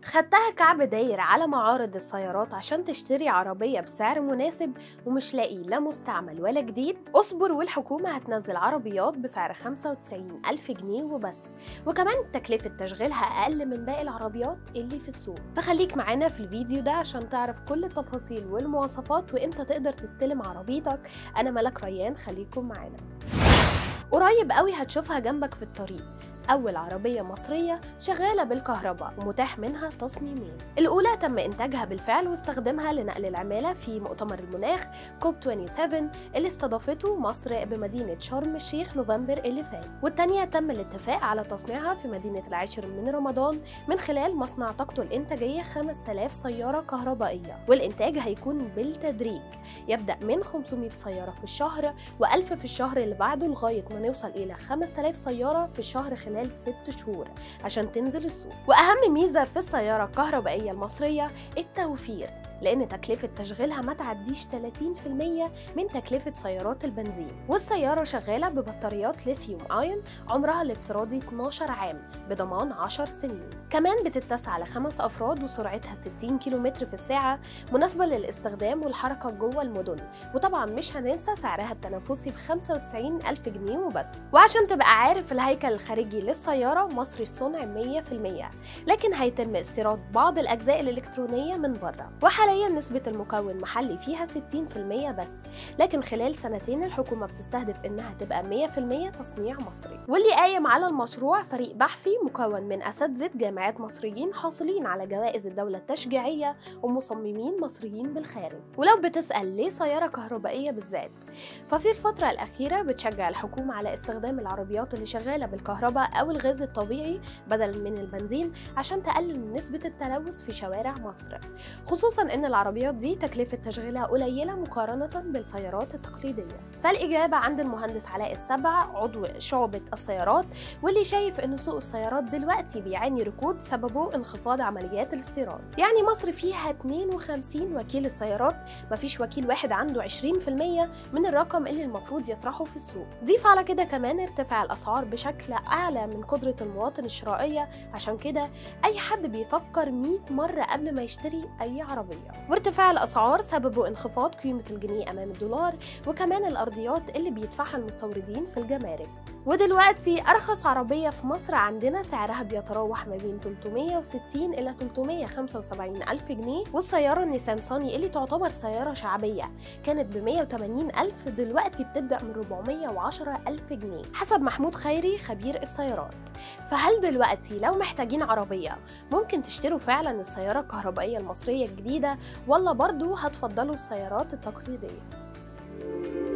خدتها كعب داير على معارض السيارات عشان تشتري عربية بسعر مناسب ومش لاقي لا مستعمل ولا جديد اصبر والحكومة هتنزل عربيات بسعر 95 ألف جنيه وبس وكمان تكلفة تشغيلها أقل من باقي العربيات اللي في السوق فخليك معانا في الفيديو ده عشان تعرف كل التفاصيل والمواصفات وامتى تقدر تستلم عربيتك أنا ملك ريان خليكم معانا قريب قوي هتشوفها جنبك في الطريق أول عربية مصرية شغالة بالكهرباء ومتاح منها تصميمين الأولى تم إنتاجها بالفعل واستخدامها لنقل العمالة في مؤتمر المناخ كوب 27 اللي استضافته مصر بمدينة شرم الشيخ نوفمبر اللي فات والتانية تم الاتفاق على تصنيعها في مدينة العاشر من رمضان من خلال مصنع طاقته الإنتاجية 5000 سيارة كهربائية والإنتاج هيكون بالتدريج يبدأ من 500 سيارة في الشهر و1000 في الشهر اللي بعده لغاية ما نوصل إلى 5000 سيارة في الشهر خلال خلال ست شهور عشان تنزل السوق وأهم ميزة في السيارة الكهربائية المصرية التوفير لأن تكلفة تشغيلها ما تعديش 30% من تكلفة سيارات البنزين والسيارة شغالة ببطاريات ليثيوم آيون عمرها الافتراضي 12 عام بضمان 10 سنين كمان بتتسع لخمس أفراد وسرعتها 60 كم في الساعة مناسبة للاستخدام والحركة جوه المدن وطبعا مش هننسى سعرها التنافسي ب 95 ألف جنيه وبس وعشان تبقى عارف الهيكل الخارجي للسيارة مصري الصنع 100% لكن هيتم استيراد بعض الأجزاء الإلكترونية من بره وحاليا نسبة المكون محلي فيها 60% بس لكن خلال سنتين الحكومة بتستهدف إنها تبقى 100% تصنيع مصري واللي قايم على المشروع فريق بحثي مكون من أساتذة جامعات مصريين حاصلين على جوائز الدولة التشجيعية ومصممين مصريين بالخارج ولو بتسأل ليه سيارة كهربائية بالذات ففي الفترة الأخيرة بتشجع الحكومة على استخدام العربيات اللي شغالة بالكهرباء أو الغاز الطبيعي بدلا من البنزين عشان تقلل من نسبة التلوث في شوارع مصر خصوصا ان العربيات دي تكلفة تشغيلها قليلة مقارنة بالسيارات التقليدية فالإجابة عند المهندس علاء السبع عضو شعبة السيارات واللي شايف ان سوق السيارات دلوقتي بيعاني ركود سببه انخفاض عمليات الاستيراد يعني مصر فيها 52 وكيل السيارات مفيش وكيل واحد عنده 20% من الرقم اللي المفروض يطرحه في السوق ضيف على كده كمان ارتفاع الأسعار بشكل أعلى من قدرة المواطن الشرائية عشان كده أي حد بيفكر 100 مرة قبل ما يشتري أي عربية وارتفاع الأسعار سببه انخفاض قيمة الجنيه أمام الدولار وكمان الأرضيات اللي بيدفعها المستوردين في الجمارك ودلوقتي أرخص عربية في مصر عندنا سعرها بيتراوح ما بين 360 إلى 375 ألف جنيه والسيارة النيسان صاني اللي تعتبر سيارة شعبية كانت ب 180 ألف دلوقتي بتبدأ من 410 ألف جنيه حسب محمود خيري خبير السيارات فهل دلوقتي لو محتاجين عربية ممكن تشتروا فعلا السيارة الكهربائية المصرية الجديدة ولا برضو هتفضلوا السيارات التقليدية؟